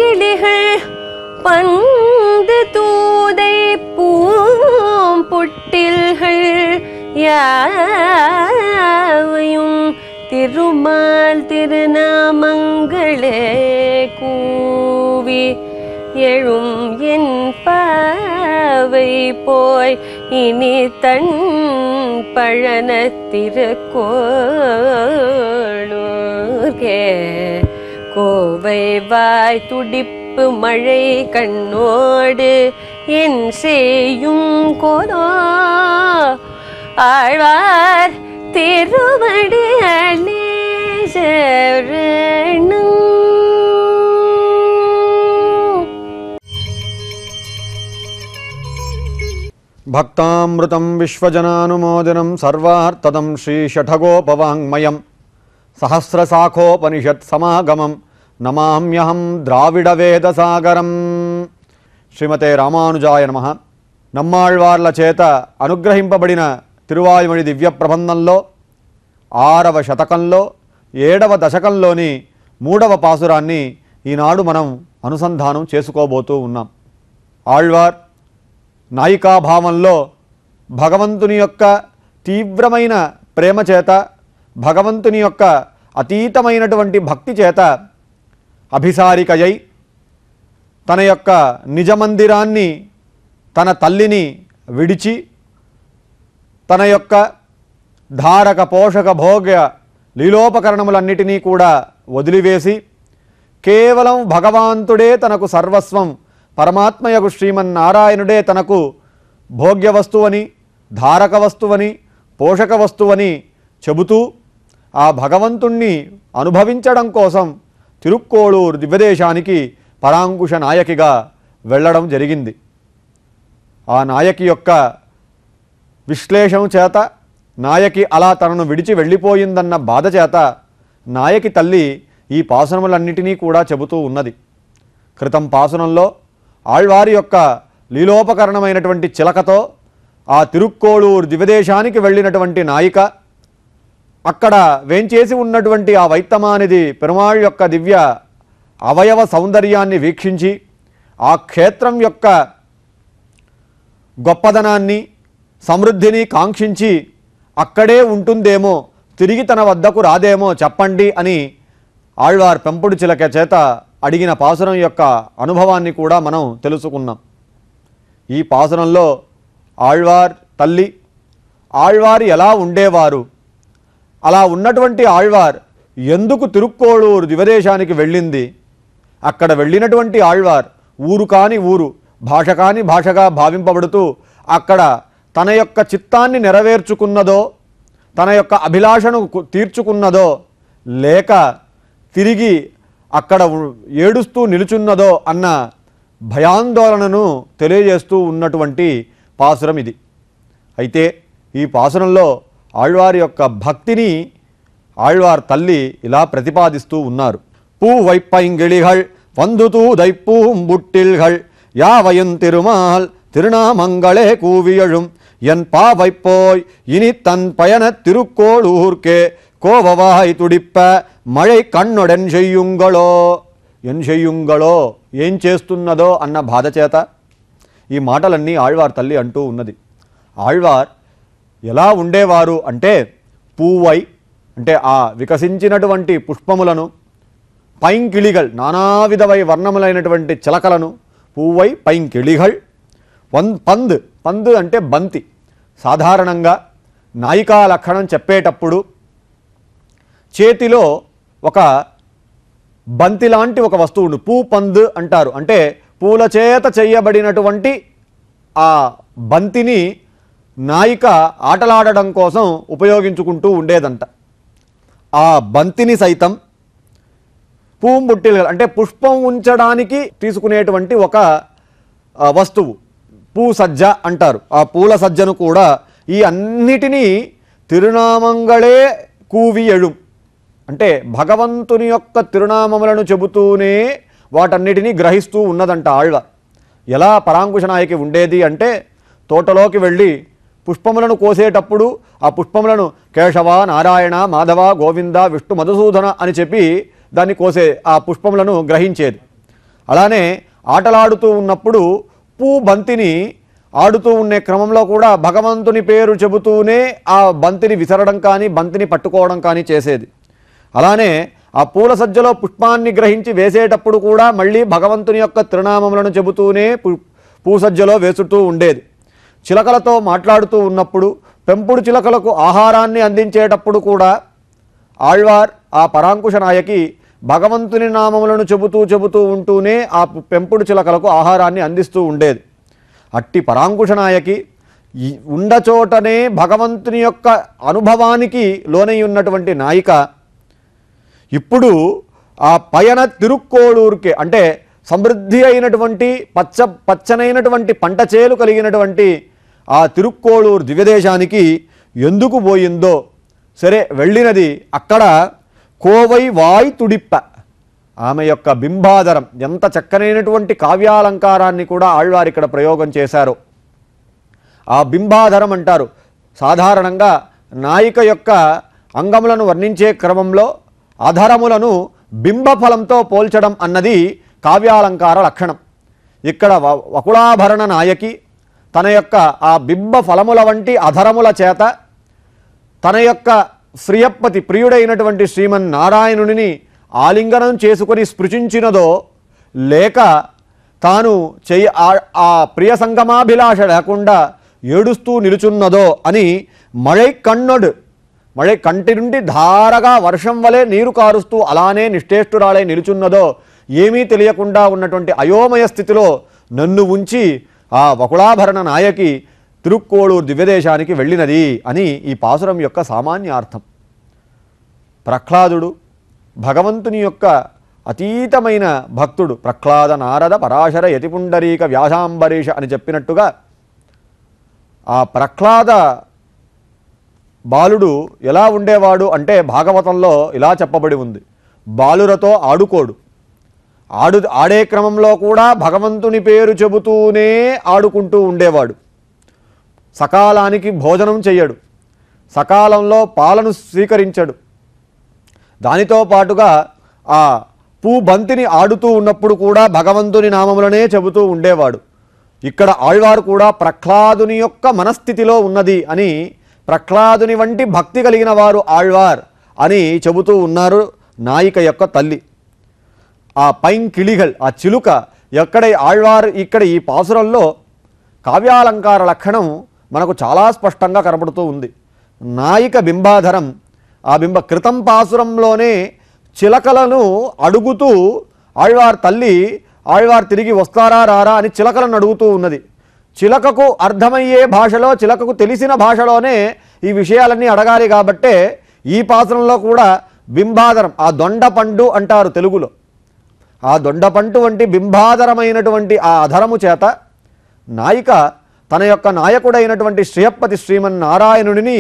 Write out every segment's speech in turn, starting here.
பைங்கிளிகள் பந்து தூதை பூம்புட்டில்கள் யாவையும் திருமால் திருநாமங்களே கூவி எழும் என் பாவை போய் இனி தன் பழனத்திருக்கோளூர்கே கோவை வாய் துடிப்பு மழை கண்ணோடு என் செய்யும் கோலோ ஆழ்வார் திருவடி அழே சரணம் భక్తామృతం విశ్వజనానుమోదనం సర్వార్థదం శ్రీషఠగోపవాङ्మయం సహస్రశాఖోపనిషత్ సమాగమం నమామ్యహం ద్రావిడ వేదసాగరం శ్రీమతే రామానుజాయ నమ నమ్మాళ్వార్ల చేత అనుగ్రహింపబడిన తిరువాయుమణి దివ్య ప్రబంధంలో ఆరవ శతకంలో ఏడవ దశకంలోని మూడవ పాసురాన్ని ఈనాడు మనం అనుసంధానం చేసుకోబోతూ ఉన్నాం ఆళ్వార్ నాయికాభావంలో భగవంతుని యొక్క తీవ్రమైన ప్రేమ చేత భగవంతుని యొక్క అతీతమైనటువంటి భక్తి చేత అభిసారికయై తన యొక్క నిజమందిరాన్ని తన తల్లిని విడిచి తన యొక్క ధారక పోషక భోగ్య లీలోపకరణములన్నిటినీ కూడా వదిలివేసి కేవలం భగవంతుడే తనకు సర్వస్వం పరమాత్మయకు శ్రీమన్నారాయణుడే తనకు భోగ్య వస్తువని ధారక వస్తువని పోషక వస్తువని చెబుతూ ఆ భగవంతుణ్ణి అనుభవించడం కోసం తిరుక్కోళూరు దివ్యదేశానికి పరాంకుశ నాయకిగా వెళ్ళడం జరిగింది ఆ నాయకి యొక్క విశ్లేషణ చేత నాయకి అలా తనను విడిచి వెళ్ళిపోయిందన్న బాధ చేత నాయకి తల్లి ఈ పాసురములన్నిటినీ కూడా చెబుతూ ఉన్నది క్రితం పాసురంలో ఆళ్వారి యొక్క లీలోపకరణమైనటువంటి చిలకతో ఆ తిరుక్కోళూరు దివదేశానికి వెళ్ళినటువంటి నాయిక అక్కడ వేంచేసి ఉన్నటువంటి ఆ వైత్తమానిది పెరుమాళ్ యొక్క దివ్య అవయవ సౌందర్యాన్ని వీక్షించి ఆ క్షేత్రం యొక్క గొప్పదనాన్ని సమృద్ధిని కాంక్షించి అక్కడే ఉంటుందేమో తిరిగి తన వద్దకు రాదేమో చెప్పండి అని ఆళ్వార్ పెంపుడు చిలక చేత అడిగిన పాసురం యొక్క అనుభవాన్ని కూడా మనం తెలుసుకున్నాం ఈ పాసురంలో ఆళ్వార్ తల్లి ఆళ్వారు ఎలా ఉండేవారు అలా ఉన్నటువంటి ఆళ్వార్ ఎందుకు తిరుక్కోళూరు దివదేశానికి వెళ్ళింది అక్కడ వెళ్ళినటువంటి ఆళ్వార్ ఊరు కాని ఊరు భాష కాని భాషగా భావింపబడుతూ అక్కడ తన యొక్క చిత్తాన్ని నెరవేర్చుకున్నదో తన యొక్క అభిలాషను కు- తీర్చుకున్నదో లేక తిరిగి అక్కడ ఉ- ఏడుస్తూ నిలుచున్నదో అన్న భయాందోళనను తెలియజేస్తూ ఉన్నటువంటి పాసురం ఇది అయితే ఈ పాసురంలో ఆళ్వారి యొక్క భక్తిని ఆళ్వార్ తల్లి ఇలా ప్రతిపాదిస్తూ ఉన్నారు பூ வைப்பைங்கிளிகள் வந்து தூதைப்பூம் புட்டில்கள் யாவையும் திருமால் திருநாமங்களே கூவியழும் என் பாவைப்போய் இனி தன் பயண திருக்கோளூர்க்கே கோவவாய் துடிப்ப మழై కన్నుడెన్ చెయ్యుంగళో ఎన్ చెయ్యుంగళో ఏం చేస్తున్నదో అన్న బాధ చేత ఈ మాటలన్నీ ఆళ్వార్ తల్లి అంటూ ఉన్నది ఆళ్వార్ ఎలా ఉండేవారు అంటే పూవై అంటే ఆ వికసించినటువంటి పుష్పములను పైంకిళిగల్ నానావిధమై వర్ణములైనటువంటి చిలకలను పూవై పైంకిళిగల్ వన్ పంద్ పంద్ అంటే బంతి సాధారణంగా నాయికా లక్షణం చెప్పేటప్పుడు చేతిలో ఒక బంతి లాంటి ఒక వస్తువును పూ పంద్ అంటారు అంటే పూల చేత చేయబడినటువంటి ఆ బంతిని నాయిక ఆటలాడడం కోసం ఉపయోగించుకుంటూ ఉండేదంట ఆ బంతిని సైతం పూంబుట్టిలు అంటే పుష్పం ఉంచడానికి తీసుకునేటువంటి ఒక ఆ, వస్తువు పూ సజ్జ అంటారు ఆ పూల సజ్జను కూడా ఈ అన్నిటినీ తిరునామంగళే కూవియడు అంటే భగవంతుని యొక్క తిరునామములను చెబుతూనే వాటన్నిటినీ గ్రహిస్తూ ఉన్నదంట ఆళ్వ ఎలా పరాంకుశ నాయకి ఉండేది అంటే తోటలోకి వెళ్ళి పుష్పములను కోసేటప్పుడు ఆ పుష్పములను కేశవ నారాయణ మాధవ గోవింద విష్ణు మధుసూదన అని చెప్పి దాన్ని కోసే ఆ పుష్పములను గ్రహించేది అలానే ఆటలాడుతూ ఉన్నప్పుడు పూ బంతిని ఆడుతూ ఉండే క్రమంలో కూడా భగవంతుని పేరు చెబుతూనే ఆ బంతిని విసరడం కానీ బంతిని పట్టుకోవడం కానీ చేసేది అలానే ఆ పూల సజ్జలో పుష్పాన్ని గ్రహించి వేసేటప్పుడు కూడా మళ్ళీ భగవంతుని యొక్క తిరునామములను చెబుతూనే పు పూసజ్జలో వేసుతూ ఉండేది చిలకలతో మాట్లాడుతూ ఉన్నప్పుడు పెంపుడు చిలకలకు ఆహారాన్ని అందించేటప్పుడు కూడా ఆళ్వార్ ఆ పరాంకుశ నాయకి భగవంతుని నామములను చెబుతూ చెబుతూ ఉంటూనే ఆ పెంపుడు చిలకలకు ఆహారాన్ని అందిస్తూ ఉండేది అట్టి పరాంకుశ నాయకి ఈ ఉండచోటనే భగవంతుని యొక్క అనుభవానికి లోనై ఉన్నటువంటి నాయిక ఇప్పుడు ఆ పయన తిరుక్కోడూరుకే అంటే సమృద్ధి అయినటువంటి పచ్చ పచ్చనైనటువంటి పంట చేలు కలిగినటువంటి ఆ తిరుక్కోడూరు దివ్యదేశానికి ఎందుకు పోయిందో సరే వెళ్ళినది అక్కడ కోవై వాయ్ తుడిప్ప ఆమె యొక్క బింబాదరం ఎంత చక్కనైనటువంటి కావ్యాలంకారాన్ని కూడా ఆళ్వారు ఇక్కడ ప్రయోగం చేశారు ఆ బింబాధరం అంటారు సాధారణంగా నాయిక యొక్క అంగములను వర్ణించే క్రమంలో అధరములను బింబఫలంతో పోల్చడం అన్నది కావ్యాలంకార లక్షణం ఇక్కడ వ- వకుళాభరణ నాయకి తన యొక్క ఆ బింబ ఫలముల వంటి అధరముల చేత తన యొక్క శ్రియప్పతి ప్రియుడైనటువంటి శ్రీమన్నారాయణుని ఆలింగనం చేసుకొని స్పృశించినదో లేక తాను చెయ్యి ఆ- ఆ ప్రియ సంగమాభిలాష లేకుండా ఏడుస్తూ నిలుచున్నదో అని మழை కన్నొడు మழை కంటి నుండి ధారగా వర్షం వలె నీరు కారుస్తూ అలానే నిష్ఠేష్టురాలై నిలుచున్నదో ఏమీ తెలియకుండా ఉన్నటువంటి అయోమయ స్థితిలో నన్ను ఉంచి ఆ వకుళాభరణ నాయకి తిరుక్కోళూరు దివ్యదేశానికి వెళ్ళినది అని ఈ పాసురం యొక్క సామాన్యార్థం ప్రహ్లాదుడు భగవంతుని యొక్క అతీతమైన భక్తుడు ప్రహ్లాద నారద పరాశర యతిపుండరీక వ్యాసాంబరీష అని చెప్పినట్టుగా ఆ ప్రహ్లాద బాలుడు ఎలా ఉండేవాడు అంటే భాగవతంలో ఇలా చెప్పబడి ఉంది బాలురతో ఆడుకోడు ఆడు ఆడే క్రమంలో కూడా భగవంతుని పేరు చెబుతూనే ఆడుకుంటూ ఉండేవాడు సకాలానికి భోజనం చెయ్యడు సకాలంలో పాలను స్వీకరించడు దానితో పాటుగా ఆ పూ బంతిని ఆడుతూ ఉన్నప్పుడు కూడా భగవంతుని నామములనే చెబుతూ ఉండేవాడు ఇక్కడ ఆళ్వారు కూడా ప్రహ్లాదుని యొక్క మనస్థితిలో ఉన్నది అని ప్రహ్లాదుని వంటి భక్తి కలిగిన వారు ఆళ్వార్ అని చెబుతూ ఉన్నారు నాయిక యొక్క తల్లి ఆ పైన్ కిళిగల్ ఆ చిలుక ఎక్కడ ఆళ్వార్ ఇక్కడ ఈ పాసురంలో కావ్యాలంకార లక్షణం మనకు చాలా స్పష్టంగా కనబడుతూ ఉంది నాయిక బింబాధరం ఆ బింబ క్రితం పాసురంలోనే చిలకలను అడుగుతూ ఆళ్వార్ తల్లి ఆళ్వార్ తిరిగి వస్తారా రారా అని చిలకలను అడుగుతూ ఉన్నది చిలకకు అర్థమయ్యే భాషలో చిలకకు తెలిసిన భాషలోనే ఈ విషయాలన్నీ అడగాలి కాబట్టే ఈ పాసురంలో కూడా బింబాధరం ఆ దొండ పండు అంటారు తెలుగులో ఆ దొండపంటు వంటి బింబాధరమైనటువంటి ఆ అధరము చేత నాయిక తన యొక్క నాయకుడైనటువంటి శ్రీయప్పతి శ్రీమన్నారాయణుడిని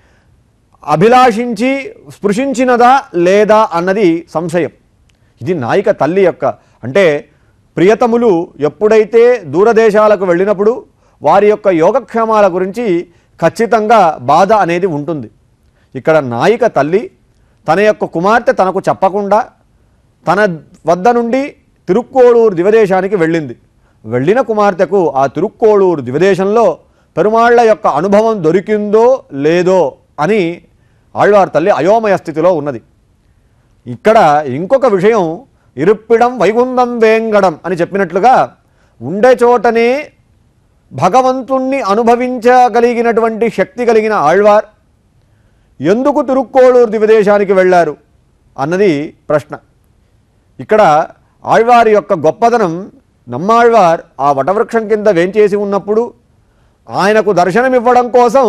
అభిలాషించి స్పృశించినదా లేదా అన్నది సంశయం ఇది నాయిక తల్లి యొక్క అంటే ప్రియతములు ఎప్పుడైతే దూరదేశాలకు వెళ్ళినప్పుడు వారి యొక్క యోగక్షేమాల గురించి ఖచ్చితంగా బాధ అనేది ఉంటుంది ఇక్కడ నాయిక తల్లి తన యొక్క కుమార్తె తనకు చెప్పకుండా తన వద్ద నుండి తిరుక్కోడూరు దివదేశానికి వెళ్ళింది వెళ్ళిన కుమార్తెకు ఆ తిరుక్కోడూరు దివదేశంలో పెరుమాళ్ల యొక్క అనుభవం దొరికిందో లేదో అని ఆళ్వార్ తల్లి అయోమయ స్థితిలో ఉన్నది ఇక్కడ ఇంకొక విషయం ఇరుప్పిడం వైగుందం వేంగడం అని చెప్పినట్లుగా ఉండే చోటనే భగవంతుణ్ణి అనుభవించగలిగినటువంటి శక్తి కలిగిన ఆళ్వార్ ఎందుకు తిరుక్కోళూరు దివదేశానికి వెళ్ళారు అన్నది ప్రశ్న ఇక్కడ ఆళ్వారి యొక్క గొప్పదనం నమ్మాళ్వార్ ఆ వటవృక్షం కింద వేంచేసి ఉన్నప్పుడు ఆయనకు దర్శనమివ్వడం కోసం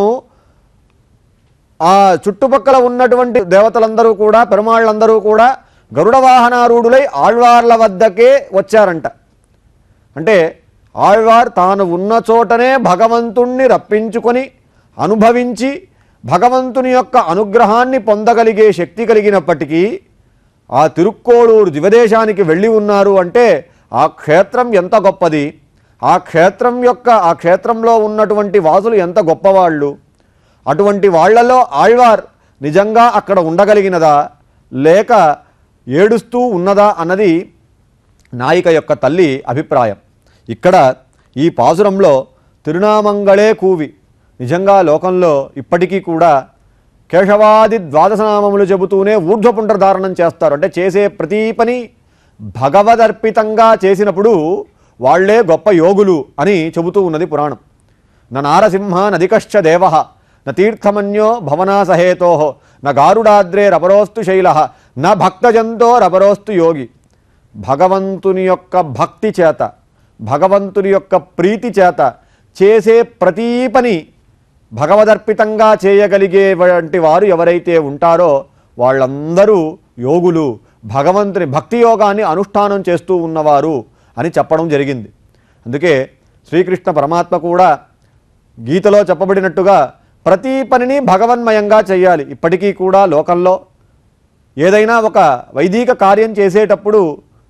ఆ చుట్టుపక్కల ఉన్నటువంటి దేవతలందరూ కూడా పెరుమాళ్ళందరూ కూడా గరుడ వాహనారూఢులై ఆళ్వార్ల వద్దకే వచ్చారంట అంటే ఆళ్వార్ తాను ఉన్న చోటనే భగవంతుణ్ణి రప్పించుకొని అనుభవించి భగవంతుని యొక్క అనుగ్రహాన్ని పొందగలిగే శక్తి కలిగినప్పటికీ ఆ తిరుక్కోడూరు దివదేశానికి వెళ్ళి ఉన్నారు అంటే ఆ క్షేత్రం ఎంత గొప్పది ఆ క్షేత్రం యొక్క ఆ క్షేత్రంలో ఉన్నటువంటి వాసులు ఎంత గొప్పవాళ్ళు అటువంటి వాళ్ళలో ఆళ్వార్ నిజంగా అక్కడ ఉండగలిగినదా లేక ఏడుస్తూ ఉన్నదా అన్నది నాయిక యొక్క తల్లి అభిప్రాయం ఇక్కడ ఈ పాసురంలో తిరునామంగళే కూవి నిజంగా లోకంలో ఇప్పటికీ కూడా కేశవాది ద్వాదశనామములు చెబుతూనే ఊర్ధ్వపుండ్రధారణం చేస్తారు అంటే చేసే ప్రతి పని భగవదర్పితంగా చేసినప్పుడు వాళ్లే గొప్ప యోగులు అని చెబుతూ ఉన్నది పురాణం న నారసింహ నదికశ్చ దేవ న తీర్థమన్యో భవనాసహేతో న గారుడాద్రే రపరోస్తు శైల న భక్తజంతో రపరోస్తు యోగి భగవంతుని యొక్క భక్తి చేత భగవంతుని యొక్క ప్రీతి చేత చేసే ప్రతీ పని భగవదర్పితంగా చేయగలిగేటువంటి వారు ఎవరైతే ఉంటారో వాళ్ళందరూ యోగులు భగవంతుని భక్తి యోగాన్ని అనుష్ఠానం చేస్తూ ఉన్నవారు అని చెప్పడం జరిగింది అందుకే శ్రీకృష్ణ పరమాత్మ కూడా గీతలో చెప్పబడినట్టుగా ప్రతి పనిని భగవన్మయంగా చేయాలి ఇప్పటికీ కూడా లోకంలో ఏదైనా ఒక వైదిక కార్యం చేసేటప్పుడు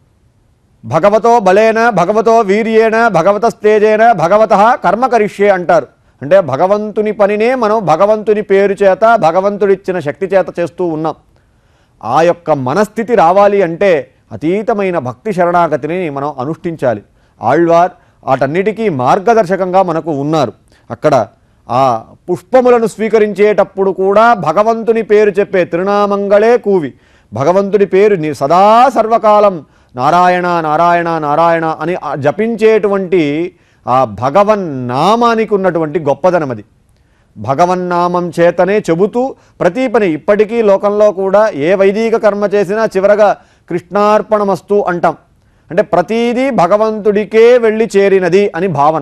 భగవతో బలేన భగవతో వీర్యేన భగవతస్తేజేన భగవత కర్మ కరిష్యే అంటారు అంటే భగవంతుని పనినే మనం భగవంతుని పేరు చేత భగవంతుడిచ్చిన శక్తి చేత చేస్తూ ఉన్నాం ఆ యొక్క మనస్థితి రావాలి అంటే అతీతమైన భక్తి శరణాగతిని మనం అనుష్ఠించాలి ఆళ్వార్ వాటన్నిటికీ మార్గదర్శకంగా మనకు ఉన్నారు అక్కడ ఆ పుష్పములను స్వీకరించేటప్పుడు కూడా భగవంతుని పేరు చెప్పే తిరునామంగళే కూవి భగవంతుడి పేరు ని- సదా సర్వకాలం నారాయణ నారాయణ నారాయణ అని ఆ జపించేటువంటి ఆ భగవన్ నామానికి ఉన్నటువంటి గొప్పదనం అది భగవన్నామం చేతనే చెబుతూ ప్రతి పని ఇప్పటికీ లోకంలో కూడా ఏ వైదిక కర్మ చేసినా చివరగా కృష్ణార్పణమస్తు అంటాం అంటే ప్రతీదీ భగవంతుడికే వెళ్ళి చేరినది అని భావన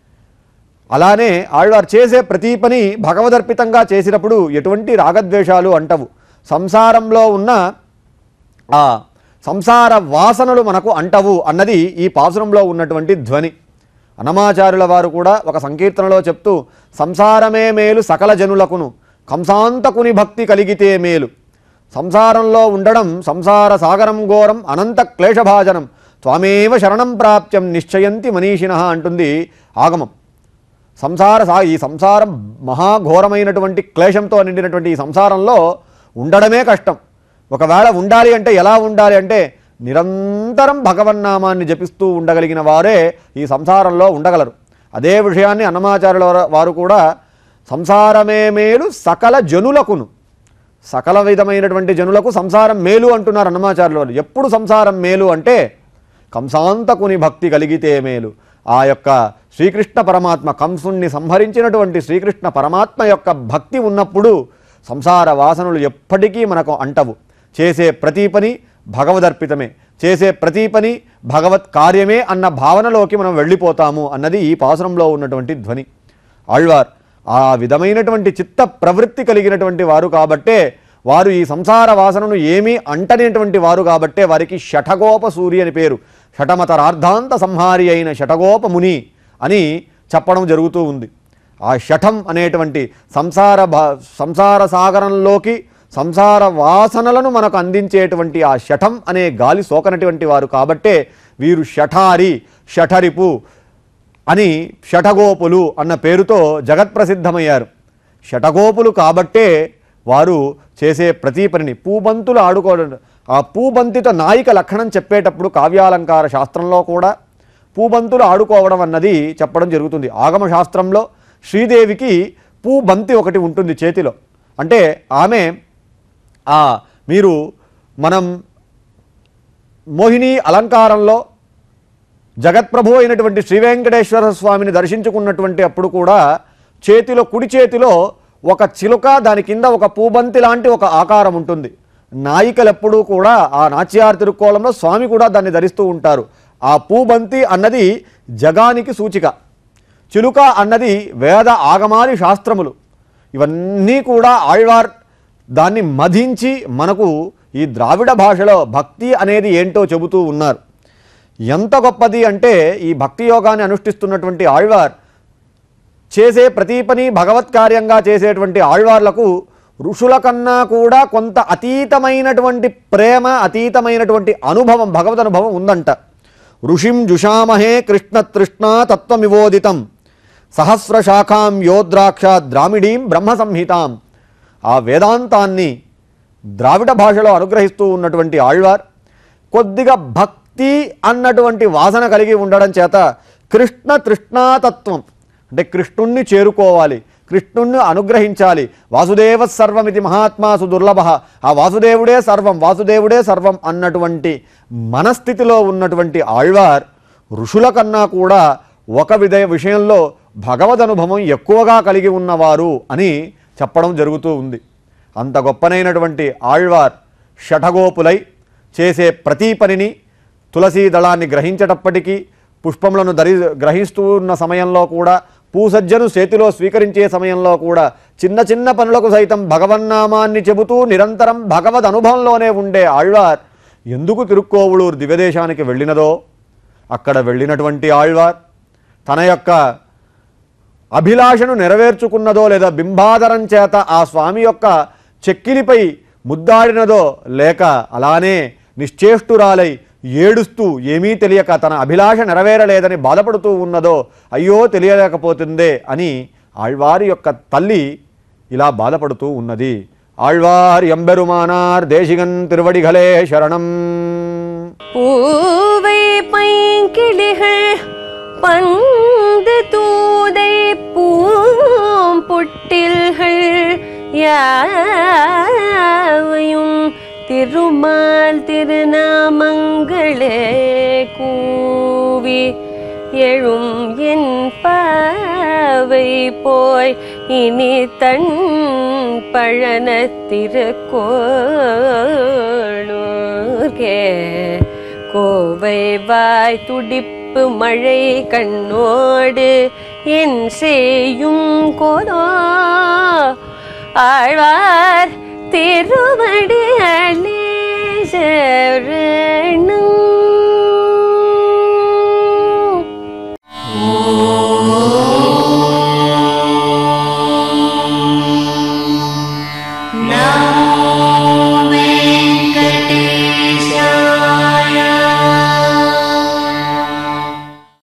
అలానే ఆళ్వారు చేసే ప్రతి పని భగవదర్పితంగా చేసినప్పుడు ఎటువంటి రాగద్వేషాలు అంటవు సంసారంలో ఉన్న ఆ సంసార వాసనలు మనకు అంటవు అన్నది ఈ పాసురంలో ఉన్నటువంటి ధ్వని అనమాచార్యుల వారు కూడా ఒక సంకీర్తనలో చెప్తూ సంసారమే మేలు సకల జనులకును కంసాంతకుని భక్తి కలిగితే మేలు సంసారంలో ఉండడం సంసార సాగరం ఘోరం అనంత క్లేశభాజనం త్వమేవ శరణం ప్రాప్త్యం నిశ్చయంతి మనీషిణ అంటుంది ఆగమం సంసార సా ఈ సంసారం మహాఘోరమైనటువంటి క్లేశంతో నిండినటువంటి ఈ సంసారంలో ఉండడమే కష్టం ఒకవేళ ఉండాలి అంటే ఎలా ఉండాలి అంటే నిరంతరం భగవన్నామాన్ని జపిస్తూ ఉండగలిగిన వారే ఈ సంసారంలో ఉండగలరు అదే విషయాన్ని అన్నమాచార్యుల వారు- వారు కూడా సంసారమే మేలు సకల జనులకును సకల విధమైనటువంటి జనులకు సంసారం మేలు అంటున్నారు అన్నమాచార్యుల వారు ఎప్పుడు సంసారం మేలు అంటే కంసాంతకుని భక్తి కలిగితే మేలు ఆ యొక్క శ్రీకృష్ణ పరమాత్మ కంసుణ్ణి సంహరించినటువంటి శ్రీకృష్ణ పరమాత్మ యొక్క భక్తి ఉన్నప్పుడు సంసార వాసనలు ఎప్పటికీ మనకు అంటవు చేసే ప్రతి పని భగవదర్పితమే చేసే ప్రతి పని భగవత్ కార్యమే అన్న భావనలోకి మనం వెళ్ళిపోతాము అన్నది ఈ పాసురంలో ఉన్నటువంటి ధ్వని ఆళ్వార్ ఆ విధమైనటువంటి చిత్త ప్రవృత్తి కలిగినటువంటి వారు కాబట్టే వారు ఈ సంసార వాసనను ఏమీ అంటనేటువంటి వారు కాబట్టే వారికి షఠగోప సూరి అని పేరు షఠమతరార్థాంత సంహారి అయిన షఠగోప ముని అని చెప్పడం జరుగుతూ ఉంది ఆ షఠం అనేటువంటి సంసార భా సంసార సాగరంలోకి సంసార వాసనలను మనకు అందించేటువంటి ఆ షఠం అనే గాలి సోకనటువంటి వారు కాబట్టే వీరు షఠారి షఠరిపు అని షఠగోపులు అన్న పేరుతో జగత్ప్రసిద్ధమయ్యారు షఠగోపులు కాబట్టే వారు చేసే ప్రతి పనిని పూబంతులు ఆడుకోవడం ఆ పూబంతితో నాయిక లక్షణం చెప్పేటప్పుడు కావ్యాలంకార శాస్త్రంలో కూడా పూబంతులు ఆడుకోవడం అన్నది చెప్పడం జరుగుతుంది ఆగమ శాస్త్రంలో శ్రీదేవికి పూబంతి ఒకటి ఉంటుంది చేతిలో అంటే ఆమె ఆ మీరు మనం మోహిని అలంకారంలో జగత్ప్రభు అయినటువంటి శ్రీ వెంకటేశ్వర స్వామిని దర్శించుకున్నటువంటి అప్పుడు కూడా చేతిలో కుడి చేతిలో ఒక చిలుక దాని కింద ఒక పూబంతి లాంటి ఒక ఆకారం ఉంటుంది నాయికలు ఎప్పుడూ కూడా ఆ నాట్యార్ తిరుక్కోలంలో స్వామి కూడా దాన్ని ధరిస్తూ ఉంటారు ఆ పూబంతి అన్నది జగానికి సూచిక చిలుక అన్నది వేద ఆగమాది శాస్త్రములు ఇవన్నీ కూడా ఆళ్వార్ దాన్ని మధించి మనకు ఈ ద్రావిడ భాషలో భక్తి అనేది ఏంటో చెబుతూ ఉన్నారు ఎంత గొప్పది అంటే ఈ భక్తి యోగాన్ని అనుష్ఠిస్తున్నటువంటి ఆళ్వార్ చేసే ప్రతి పని భగవత్ కార్యంగా చేసేటువంటి ఆళ్వార్లకు ఋషుల కన్నా కూడా కొంత అతీతమైనటువంటి ప్రేమ అతీతమైనటువంటి అనుభవం భగవద్ అనుభవం ఉందంట ఋషిం జుషామహే కృష్ణ తృష్ణ తత్వమివోదితం సహస్ర శాఖాం యోద్రాక్ష ద్రామిడీం బ్రహ్మ సంహితాం ఆ వేదాంతాన్ని ద్రావిడ భాషలో అనుగ్రహిస్తూ ఉన్నటువంటి ఆళ్వార్ కొద్దిగా భక్ భక్తి అన్నటువంటి వాసన కలిగి ఉండడం చేత కృష్ణ తృష్ణాతత్వం అంటే కృష్ణుణ్ణి చేరుకోవాలి కృష్ణుణ్ణి అనుగ్రహించాలి వాసుదేవ సర్వం ఇది మహాత్మాసు దుర్లభ ఆ వాసుదేవుడే సర్వం వాసుదేవుడే సర్వం అన్నటువంటి మనస్థితిలో ఉన్నటువంటి ఆళ్వార్ ఋషుల కన్నా కూడా ఒక విధ విషయంలో భగవద్ అనుభవం ఎక్కువగా కలిగి ఉన్నవారు అని చెప్పడం జరుగుతూ ఉంది అంత గొప్పనైనటువంటి ఆళ్వార్ షఠగోపులై చేసే ప్రతి పనిని తులసీ దళాన్ని గ్రహించేటప్పటికీ పుష్పములను ధరి గ్రహిస్తూ ఉన్న సమయంలో కూడా పూసజ్జను చేతిలో స్వీకరించే సమయంలో కూడా చిన్న చిన్న పనులకు సైతం భగవన్నామాన్ని చెబుతూ నిరంతరం భగవద్ అనుభవంలోనే ఉండే ఆళ్వార్ ఎందుకు తిరుక్కోవులూరు దివ్యదేశానికి వెళ్ళినదో అక్కడ వెళ్ళినటువంటి ఆళ్వార్ తన యొక్క అభిలాషను నెరవేర్చుకున్నదో లేదా బింబాదరం చేత ఆ స్వామి యొక్క చెక్కిలిపై ముద్దాడినదో లేక అలానే నిశ్చేష్టురాలై ఏడుస్తూ ఏమీ తెలియక తన అభిలాష నెరవేరలేదని బాధపడుతూ ఉన్నదో అయ్యో తెలియలేకపోతుందే అని ఆళ్వారి యొక్క తల్లి ఇలా బాధపడుతూ ఉన్నది ఆళ్వార్ ఎంబెరుమానార్ దేశిగన్ తిరువడిగలే శరణం பூவை பைங்கிளிகள் பந்து தூதை பூம்புட்டில்கள் யாவையும் திருமால் திருநாமங்களே கூவி எழும் என் பாவை போய் இனி தன் பழனத்திருக்கோளூர்கே கோவை வாய் துடிப்பு மழை கண்ணோடு என் செய்யும் கோலோ ஆழ்வார் திருவடி அழே சரணம்